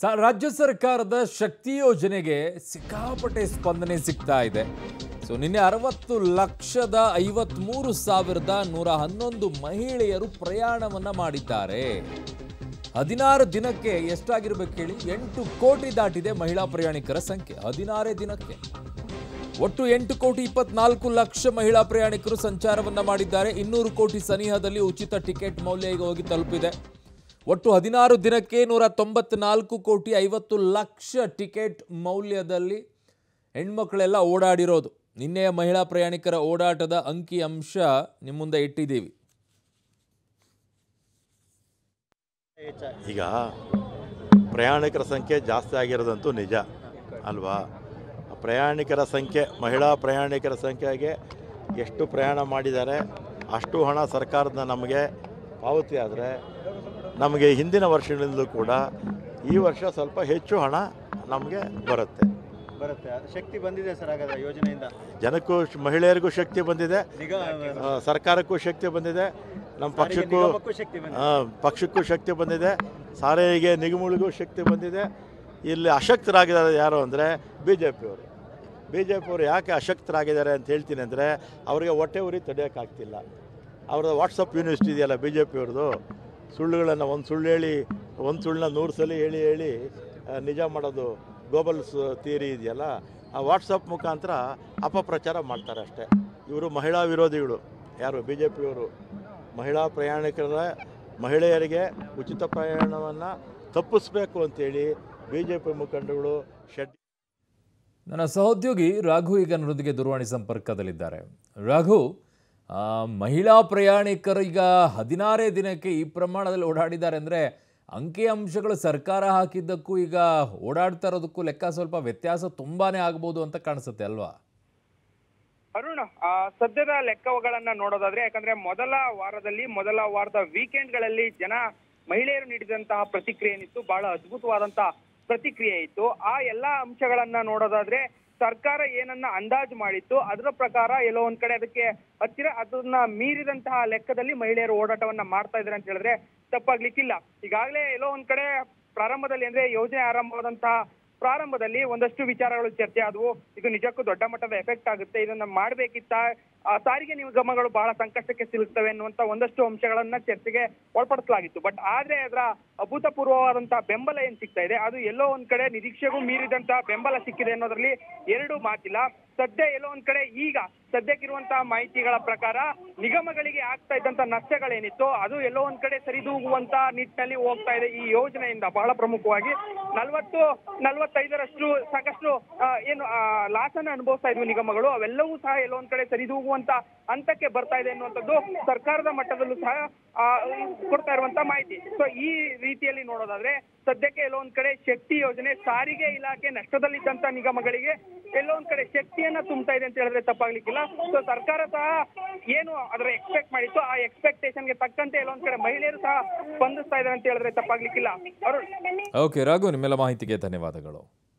ಸ- ರಾಜ್ಯ ಸರ್ಕಾರದ ಶಕ್ತಿ ಯೋಜನೆಗೆ ಸಿಕ್ಕಾಪಟ್ಟೆ ಸ್ಪಂದನೆ ಸಿಗ್ತಾ ಇದೆ ಸೊ ನಿನ್ನೆ ಅರವತ್ತು ಲಕ್ಷದ ಐವತ್ಮೂರು ಸಾವಿರದ ನೂರ ಹನ್ನೊಂದು ಮಹಿಳೆಯರು ಪ್ರಯಾಣವನ್ನ ಮಾಡಿದ್ದಾರೆ ಹದಿನಾರು ದಿನಕ್ಕೆ ಎಷ್ಟಾಗಿರ್ಬೇಕು ಹೇಳಿ ಎಂಟು ಕೋಟಿ ದಾಟಿದೆ ಮಹಿಳಾ ಪ್ರಯಾಣಿಕರ ಸಂಖ್ಯೆ ಹದಿನಾರೇ ದಿನಕ್ಕೆ ಒಟ್ಟು ಎಂಟು ಕೋಟಿ ಇಪ್ಪತ್ನಾಲ್ಕು ಲಕ್ಷ ಮಹಿಳಾ ಪ್ರಯಾಣಿಕರು ಸಂಚಾರವನ್ನ ಮಾಡಿದ್ದಾರೆ ಇನ್ನೂರು ಕೋಟಿ ಸನಿಹದಲ್ಲಿ ಉಚಿತ ಟಿಕೆಟ್ ಮೌಲ್ಯ ಈಗ ಹೋಗಿ ತಲುಪಿದೆ ಒಟ್ಟು ಹದಿನಾರು ದಿನಕ್ಕೆ ನೂರ ತೊಂಬತ್ನಾಲ್ಕು ಕೋಟಿ ಐವತ್ತು ಲಕ್ಷ ಟಿಕೆಟ್ ಮೌಲ್ಯದಲ್ಲಿ ಹೆಣ್ಮಕ್ಳೆಲ್ಲ ಓಡಾಡಿರೋದು ನಿನ್ನೆಯ ಮಹಿಳಾ ಪ್ರಯಾಣಿಕರ ಓಡಾಟದ ಅಂಕಿ ಅಂಶ ನಿಮ್ಮ ಮುಂದೆ ಇಟ್ಟಿದ್ದೀವಿ ಈಗ ಪ್ರಯಾಣಿಕರ ಸಂಖ್ಯೆ ಜಾಸ್ತಿ ಆಗಿರೋದಂತೂ ನಿಜ ಅಲ್ವಾ ಪ್ರಯಾಣಿಕರ ಸಂಖ್ಯೆ ಮಹಿಳಾ ಪ್ರಯಾಣಿಕರ ಸಂಖ್ಯೆಗೆ ಎಷ್ಟು ಪ್ರಯಾಣ ಮಾಡಿದ್ದಾರೆ ಅಷ್ಟು ಹಣ ಸರ್ಕಾರದ ನಮಗೆ ಪಾವತಿ ಆದರೆ ನಮಗೆ ಹಿಂದಿನ ವರ್ಷಗಳಿಂದಲೂ ಕೂಡ ಈ ವರ್ಷ ಸ್ವಲ್ಪ ಹೆಚ್ಚು ಹಣ ನಮಗೆ ಬರುತ್ತೆ ಬರುತ್ತೆ ಅದು ಶಕ್ತಿ ಬಂದಿದೆ ಸರ್ ಹಾಗಾದ್ರೆ ಯೋಜನೆಯಿಂದ ಜನಕ್ಕೂ ಶ್- ಮಹಿಳೆಯರಿಗೂ ಶಕ್ತಿ ಬಂದಿದೆ ನಿಗ ಆ, ಸರ್ಕಾರಕ್ಕೂ ಶಕ್ತಿ ಬಂದಿದೆ ನಮ್ಮ ಪಕ್ಷಕ್ಕೂ ನಿಗಮಕ್ಕೂ ಶಕ್ತಿ ಬಂದಿದೆ ಆ, ಪಕ್ಷಕ್ಕೂ ಶಕ್ತಿ ಬಂದಿದೆ ಸಾರಿಗೆ ನಿಗಮಗಳಿಗೂ ಶಕ್ತಿ ಬಂದಿದೆ ಇಲ್ಲಿ ಅಶಕ್ತರಾಗಿದ್ದಾರೆ ಯಾರು ಅಂದರೆ ಬಿ ಜೆ ಪಿಯವರು ಬಿ ಜೆ ಪಿಯವರು ಯಾಕೆ ಅಶಕ್ತರಾಗಿದ್ದಾರೆ ಅಂತ ಹೇಳ್ತೀನಿ ಅಂದರೆ ಅವರಿಗೆ ಹೊಟ್ಟೆ ಉರಿ ತಡೆಯೋಕ್ಕಾಗ್ತಿಲ್ಲ ಅವ್ರದ್ದು ವಾಟ್ಸಪ್ ಯೂನಿವರ್ಸಿಟಿ ಇದೆಯಲ್ಲ ಬಿ ಜೆ ಪಿಯವ್ರದ್ದು ಸುಳ್ಳುಗಳನ್ನು ಒಂದು ಸುಳ್ಳು ಹೇಳಿ ಒಂದು ಸುಳ್ಳನ್ನ ನೂರು ಸಲ ಹೇಳಿ ಹೇಳಿ ಆ, ನಿಜ ಮಾಡೋದು ಗ್ಲೋಬಲ್ಸ್ ಥಿಯರಿ ಇದೆಯಲ್ಲ ಆ ವಾಟ್ಸಪ್ ಮುಖಾಂತರ ಅಪಪ್ರಚಾರ ಮಾಡ್ತಾರೆ ಅಷ್ಟೇ ಇವರು ಮಹಿಳಾ ವಿರೋಧಿಗಳು ಯಾರು ಬಿ ಜೆ ಪಿಯವರು ಮಹಿಳಾ ಪ್ರಯಾಣಿಕರ ಮಹಿಳೆಯರಿಗೆ ಉಚಿತ ಪ್ರಯಾಣವನ್ನು ತಪ್ಪಿಸ್ಬೇಕು ಅಂತೇಳಿ ಬಿ ಜೆ ಪಿ ಮುಖಂಡಗಳು ಶೆಡ್ ನನ್ನ ಸಹೋದ್ಯೋಗಿ ರಾಘು ಈಗ ನನ್ನೊಂದಿಗೆ ದೂರವಾಣಿ ಸಂಪರ್ಕದಲ್ಲಿದ್ದಾರೆ ರಾಘು ಆ, ಮಹಿಳಾ ಪ್ರಯಾಣಿಕರು ಈಗ ಹದಿನಾರೇ ದಿನಕ್ಕೆ ಈ ಪ್ರಮಾಣದಲ್ಲಿ ಓಡಾಡಿದ್ದಾರೆ ಅಂದರೆ ಅಂಕಿ ಅಂಶಗಳು ಸರ್ಕಾರ ಹಾಕಿದ್ದಕ್ಕೂ ಈಗ ಓಡಾಡ್ತಾ ಇರೋದಕ್ಕೂ ಲೆಕ್ಕ ಸ್ವಲ್ಪ ವ್ಯತ್ಯಾಸ ತುಂಬಾನೇ ಆಗ್ಬೋದು ಅಂತ ಕಾಣಿಸುತ್ತೆ ಅಲ್ವಾ ಅರುಣ್ ಆ, ಸದ್ಯದ ಲೆಕ್ಕಗಳನ್ನ ನೋಡೋದಾದ್ರೆ ಯಾಕಂದ್ರೆ ಮೊದಲ ವಾರದಲ್ಲಿ ಮೊದಲ ವಾರದ ವೀಕೆಂಡ್ಗಳಲ್ಲಿ ಜನ ಮಹಿಳೆಯರು ನೀಡಿದಂತಹ ಪ್ರತಿಕ್ರಿಯೆ ಏನಿತ್ತು ಬಹಳ ಅದ್ಭುತವಾದಂತಹ ಪ್ರತಿಕ್ರಿಯೆ ಇತ್ತು ಆ ಎಲ್ಲಾ ಅಂಶಗಳನ್ನ ನೋಡೋದಾದ್ರೆ ಸರ್ಕಾರ ಏನನ್ನ ಅಂದಾಜು ಮಾಡಿತ್ತು ಅದರ ಪ್ರಕಾರ ಎಲ್ಲೋ ಒಂದ್ ಕಡೆ ಅದಕ್ಕೆ ಹತ್ತಿರ ಅದನ್ನ ಮೀರಿದಂತಹ ಲೆಕ್ಕದಲ್ಲಿ ಮಹಿಳೆಯರು ಓಡಾಟವನ್ನ ಮಾಡ್ತಾ ಇದ್ದಾರೆ ಅಂತ ಹೇಳಿದ್ರೆ ತಪ್ಪಾಗ್ಲಿಕ್ಕಿಲ್ಲ ಈಗಾಗಲೇ ಎಲ್ಲೋ ಒಂದ್ ಕಡೆ ಪ್ರಾರಂಭದಲ್ಲಿ ಅಂದ್ರೆ ಯೋಜನೆ ಆರಂಭವಾದಂತಹ ಪ್ರಾರಂಭದಲ್ಲಿ ಒಂದಷ್ಟು ವಿಚಾರಗಳು ಚರ್ಚೆ ಆದವು ಇದು ನಿಜಕ್ಕೂ ದೊಡ್ಡ ಮಟ್ಟದ ಎಫೆಕ್ಟ್ ಆಗುತ್ತೆ ಇದನ್ನ ಮಾಡ್ಬೇಕಿತ್ತ ಆ, ಸಾರಿಗೆ ನಿಗಮಗಳು ಬಹಳ ಸಂಕಷ್ಟಕ್ಕೆ ಸಿಲುಕ್ತವೆ ಅನ್ನುವಂತ ಒಂದಷ್ಟು ಅಂಶಗಳನ್ನ ಚರ್ಚೆಗೆ ಒಳಪಡಿಸಲಾಗಿತ್ತು ಬಟ್ ಆದ್ರೆ ಅದರ ಅಭೂತಪೂರ್ವವಾದಂತಹ ಬೆಂಬಲ ಏನ್ ಸಿಗ್ತಾ ಇದೆ ಅದು ಎಲ್ಲೋ ಒಂದ್ ಕಡೆ ನಿರೀಕ್ಷೆಗೂ ಮೀರಿದಂತಹ ಬೆಂಬಲ ಸಿಕ್ಕಿದೆ ಅನ್ನೋದ್ರಲ್ಲಿ ಎರಡು ಮಾತಿಲ್ಲ ಸದ್ಯ ಎಲ್ಲೋ ಒಂದ್ ಕಡೆ ಈಗ ಸದ್ಯಕ್ಕಿರುವಂತಹ ಮಾಹಿತಿಗಳ ಪ್ರಕಾರ ನಿಗಮಗಳಿಗೆ ಆಗ್ತಾ ಇದ್ದಂತ ನಷ್ಟಗಳೇನಿತ್ತು ಅದು ಎಲ್ಲೋ ಒಂದ್ ಕಡೆ ಸರಿದೂಗುವಂತ ನಿಟ್ಟಿನಲ್ಲಿ ಹೋಗ್ತಾ ಇದೆ ಈ ಯೋಜನೆಯಿಂದ ಬಹಳ ಪ್ರಮುಖವಾಗಿ ನಲವತ್ತು ನಲವತ್ತೈದರಷ್ಟು ಸಾಕಷ್ಟು ಆ, ಏನು ಲಾಸ್ ಅನ್ನ ಅನುಭವಿಸ್ತಾ ಇದ್ವು ನಿಗಮಗಳು ಅವೆಲ್ಲವೂ ಸಹ ಎಲ್ಲೋ ಒಂದ್ ಕಡೆ ಸರಿದೂಗುವಂತ ಹಂತಕ್ಕೆ ಬರ್ತಾ ಇದೆ ಅನ್ನುವಂಥದ್ದು ಸರ್ಕಾರದ ಮಟ್ಟದಲ್ಲೂ ಸಹ ಆ, ಕೊಡ್ತಾ ಇರುವಂತ ಮಾಹಿತಿ ಸೊ ಈ ರೀತಿಯಲ್ಲಿ ನೋಡೋದಾದ್ರೆ ಸದ್ಯಕ್ಕೆ ಎಲ್ಲೋ ಒಂದ್ ಕಡೆ ಶಕ್ತಿ ಯೋಜನೆ ಸಾರಿಗೆ ಇಲಾಖೆ ನಷ್ಟದಲ್ಲಿದ್ದಂತ ನಿಗಮಗಳಿಗೆ ಎಲ್ಲೋ ಒಂದ್ ಕಡೆ ಶಕ್ತಿಯನ್ನ ತುಂಬ್ತಾ ಇದೆ ಅಂತ ಹೇಳಿದ್ರೆ ತಪ್ಪಾಗ್ಲಿಕ್ಕಿಲ್ಲ ಸೊ ಸರ್ಕಾರ ಸಹ ಏನು ಅದರ ಎಕ್ಸ್ಪೆಕ್ಟ್ ಮಾಡಿತ್ತು ಆ ಎಕ್ಸ್ಪೆಕ್ಟೇಷನ್ಗೆ ತಕ್ಕಂತೆ ಎಲ್ಲೋ ಒಂದ್ ಕಡೆ ಮಹಿಳೆಯರು ಸಹ ಸ್ಪಂದಿಸ್ತಾ ಇದ್ದಾರೆ ಅಂತ ಹೇಳಿದ್ರೆ ತಪ್ಪಾಗ್ಲಿಕ್ಕಿಲ್ಲ ಅವರು ಓಕೆ ರಾಘು ನಿಮ್ಮೆಲ್ಲ ಮಾಹಿತಿಗೆ ಧನ್ಯವಾದಗಳು